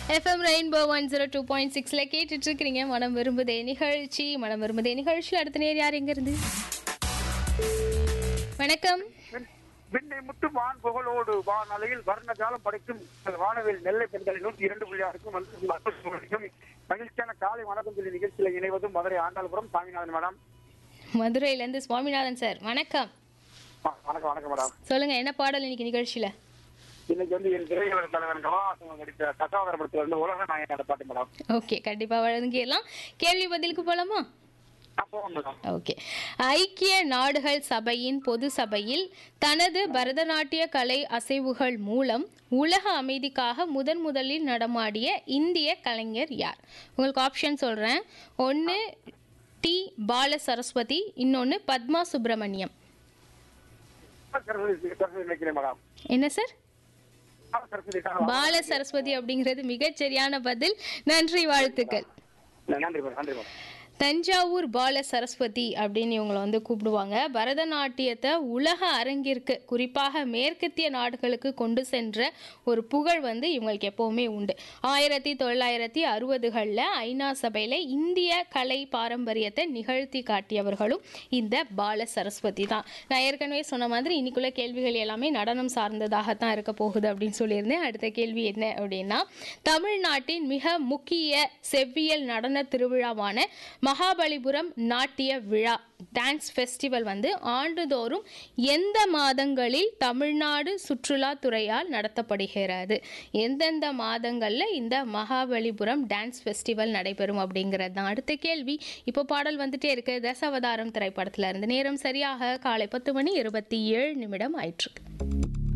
FM rainbow one zero two point சிக்ஸில் கேட்டுட்டு இருக்கிறீங்க மனம் விரும்புதே நிகழ்ச்சி மனம் விரும்புதே நிகழ்ச்சியில் அடுத்த நேர் யார் எங்க இருந்து வணக்கம் விண்ணை முட்டு வான் புகழோடு வான் அலையில் வர்ண ஜாலம் படைக்கும் வானவில் நெல்லை பெண்களை நூற்றி இரண்டு புள்ளி ஆறுக்கும் வந்து மக்களுக்கும் மகிழ்ச்சியான காலை வணக்கம் சொல்லி நிகழ்ச்சியில் இணைவதும் மதுரை ஆண்டாள்புரம் சாமிநாதன் மேடம் மதுரையிலேருந்து சுவாமிநாதன் சார் வணக்கம் ஆ, வணக்கம் வணக்கம் மேடம் சொல்லுங்க என்ன பாடல் இன்னைக்கு நிகழ்ச்சியில் இன்னைக்கு வந்து என் திரையுலக தலைவர் கமலஹாசன் நடித்த கசாவர படத்துல இருந்து உலக நாயகனோட பாட்டு மேடம் ஓகே கண்டிப்பாக வழங்கிடலாம் கேள்வி பதிலுக்கு போகலாமா ஆ, போவோம் மேடம் ஓகே ஐக்கிய நாடுகள் சபையின் பொது சபையில் தனது பரதநாட்டிய கலை அசைவுகள் மூலம் உலக அமைதிக்காக முதன் முதலில் நடமாடிய இந்திய கலைஞர் யார் உங்களுக்கு ஆப்ஷன் சொல்கிறேன் ஒன்று டி பால சரஸ்வதி இன்னொன்று பத்மா சுப்பிரமணியம் சரஸ்வதி சரஸ்வதி நினைக்கிறேன் மேடம் என்ன சார் ஆ, சரஸ்வதி பால சரஸ்வதி அப்படிங்கிறது மிகச்சரியான பதில் நன்றி வாழ்த்துக்கள் நன்றி மேடம் நன்றி மேடம் தஞ்சாவூர் பால சரஸ்வதி அப்படின்னு இவங்களை வந்து கூப்பிடுவாங்க பரதநாட்டியத்தை உலக அரங்கிற்கு குறிப்பாக மேற்கத்திய நாடுகளுக்கு கொண்டு சென்ற ஒரு புகழ் வந்து இவங்களுக்கு எப்போவுமே உண்டு ஆயிரத்தி தொள்ளாயிரத்தி அறுபதுகளில் ஐநா சபையில் இந்திய கலை பாரம்பரியத்தை நிகழ்த்தி காட்டியவர்களும் இந்த பால சரஸ்வதி தான் நான் ஏற்கனவே சொன்ன மாதிரி இன்னைக்குள்ள கேள்விகள் எல்லாமே நடனம் சார்ந்ததாகத்தான் இருக்க போகுது அப்படின்னு சொல்லியிருந்தேன் அடுத்த கேள்வி என்ன அப்படின்னா தமிழ்நாட்டின் மிக முக்கிய செவ்வியல் நடன திருவிழாவான மகாபலிபுரம் நாட்டிய விழா டான்ஸ் ஃபெஸ்டிவல் வந்து ஆண்டுதோறும் எந்த மாதங்களில் தமிழ்நாடு சுற்றுலாத்துறையால் நடத்தப்படுகிறது எந்தெந்த மாதங்களில் இந்த மகாபலிபுரம் டான்ஸ் ஃபெஸ்டிவல் நடைபெறும் அப்படிங்கிறது தான் அடுத்த கேள்வி இப்போ பாடல் வந்துட்டே இருக்கு தசாவதாரம் திரைப்படத்துல இருந்து நேரம் சரியாக காலை பத்து மணி இருபத்தி ஏழு நிமிடம் ஆயிற்று